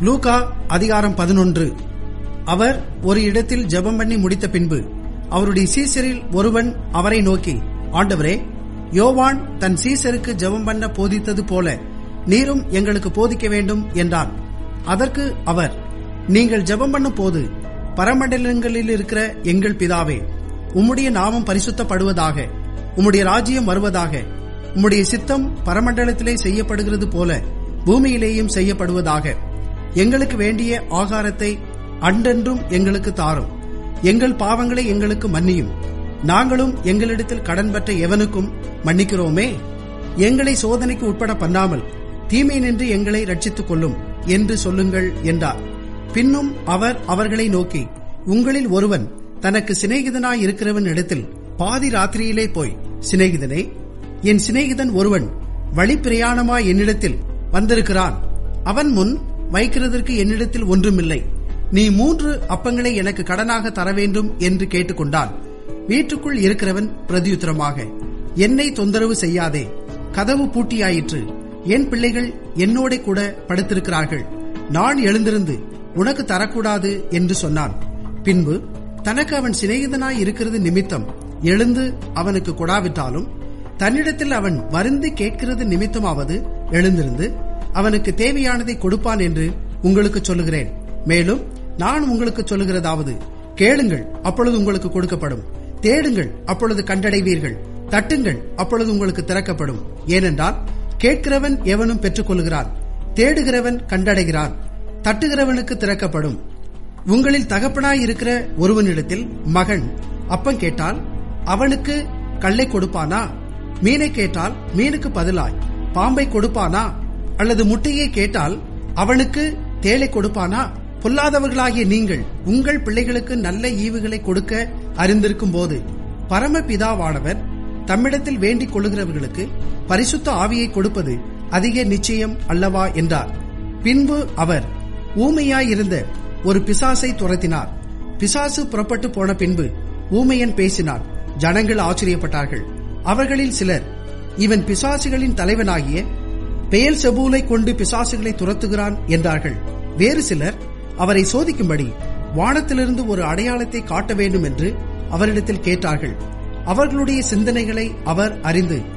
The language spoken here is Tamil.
லூகா அதிகாரம் பதினொன்று அவர் ஒரு இடத்தில் ஜெபம் பண்ணி முடித்த பின்பு அவருடைய சீசரில் ஒருவன் அவரை நோக்கி ஆண்டவரே யோவான் தன் சீசருக்கு ஜெபம் பண்ண போதித்தது போல நீரும் எங்களுக்கு போதிக்க வேண்டும் என்றான் அதற்கு அவர் நீங்கள் ஜெபம் பண்ணும் போது பரமண்டலங்களில் இருக்கிற எங்கள் பிதாவே உம்முடைய நாமம் பரிசுத்தப்படுவதாக உம்முடைய ராஜ்யம் வருவதாக உம்முடைய சித்தம் பரமண்டலத்திலே செய்யப்படுகிறது போல பூமியிலேயும் செய்யப்படுவதாக எங்களுக்கு வேண்டிய ஆகாரத்தை அன்றென்றும் எங்களுக்கு தாரும் எங்கள் பாவங்களை எங்களுக்கு மன்னியும் நாங்களும் எங்களிடத்தில் கடன் பெற்ற எவனுக்கும் மன்னிக்கிறோமே எங்களை சோதனைக்கு உட்பட பண்ணாமல் தீமை நின்று எங்களை ரட்சித்துக் கொள்ளும் என்று சொல்லுங்கள் என்றார் பின்னும் அவர் அவர்களை நோக்கி உங்களில் ஒருவன் தனக்கு சிநேகிதனாய் இருக்கிறவன் இடத்தில் பாதி ராத்திரியிலே போய் சிநேகிதனே என் சிநேகிதன் ஒருவன் வழிப்பிரயாணமாய் என்னிடத்தில் வந்திருக்கிறான் அவன் முன் வைக்கிறதற்கு என்னிடத்தில் ஒன்றுமில்லை நீ மூன்று அப்பங்களை எனக்கு கடனாக தர வேண்டும் என்று கேட்டுக்கொண்டான் வீட்டுக்குள் இருக்கிறவன் பிரதியுத்தரமாக என்னை தொந்தரவு செய்யாதே கதவு பூட்டியாயிற்று என் பிள்ளைகள் என்னோட கூட படுத்திருக்கிறார்கள் நான் எழுந்திருந்து உனக்கு தரக்கூடாது என்று சொன்னான் பின்பு தனக்கு அவன் சிநேகிதனாய் இருக்கிறது நிமித்தம் எழுந்து அவனுக்கு கொடாவிட்டாலும் தன்னிடத்தில் அவன் வருந்து கேட்கிறது நிமித்தமாவது எழுந்திருந்து அவனுக்கு தேவையானதை கொடுப்பான் என்று உங்களுக்கு சொல்லுகிறேன் மேலும் நான் உங்களுக்கு சொல்லுகிறதாவது கேளுங்கள் அப்பொழுது உங்களுக்கு கொடுக்கப்படும் தேடுங்கள் அப்பொழுது கண்டடைவீர்கள் தட்டுங்கள் அப்பொழுது உங்களுக்கு திறக்கப்படும் ஏனென்றால் கேட்கிறவன் எவனும் பெற்றுக்கொள்கிறான் தேடுகிறவன் கண்டடைகிறான் தட்டுகிறவனுக்கு திறக்கப்படும் உங்களில் தகப்பனாய் இருக்கிற ஒருவனிடத்தில் மகன் அப்பம் கேட்டால் அவனுக்கு கல்லை கொடுப்பானா மீனை கேட்டால் மீனுக்கு பதிலாய் பாம்பை கொடுப்பானா அல்லது முட்டையை கேட்டால் அவனுக்கு தேளை கொடுப்பானா பொல்லாதவர்களாகிய நீங்கள் உங்கள் பிள்ளைகளுக்கு நல்ல ஈவுகளை கொடுக்க அறிந்திருக்கும் போது பரமபிதாவானவர் தம்மிடத்தில் வேண்டிக் கொள்ளுகிறவர்களுக்கு பரிசுத்த ஆவியை கொடுப்பது அதிக நிச்சயம் அல்லவா என்றார் பின்பு அவர் ஊமையாயிருந்த ஒரு பிசாசை துரத்தினார் பிசாசு புறப்பட்டு போன பின்பு ஊமையன் பேசினான் ஜனங்கள் ஆச்சரியப்பட்டார்கள் அவர்களில் சிலர் இவன் பிசாசுகளின் தலைவனாகிய பெயல் செபூலை கொண்டு பிசாசுகளை துரத்துகிறான் என்றார்கள் வேறு சிலர் அவரை சோதிக்கும்படி வானத்திலிருந்து ஒரு அடையாளத்தை காட்ட வேண்டும் என்று அவரிடத்தில் கேட்டார்கள் அவர்களுடைய சிந்தனைகளை அவர் அறிந்து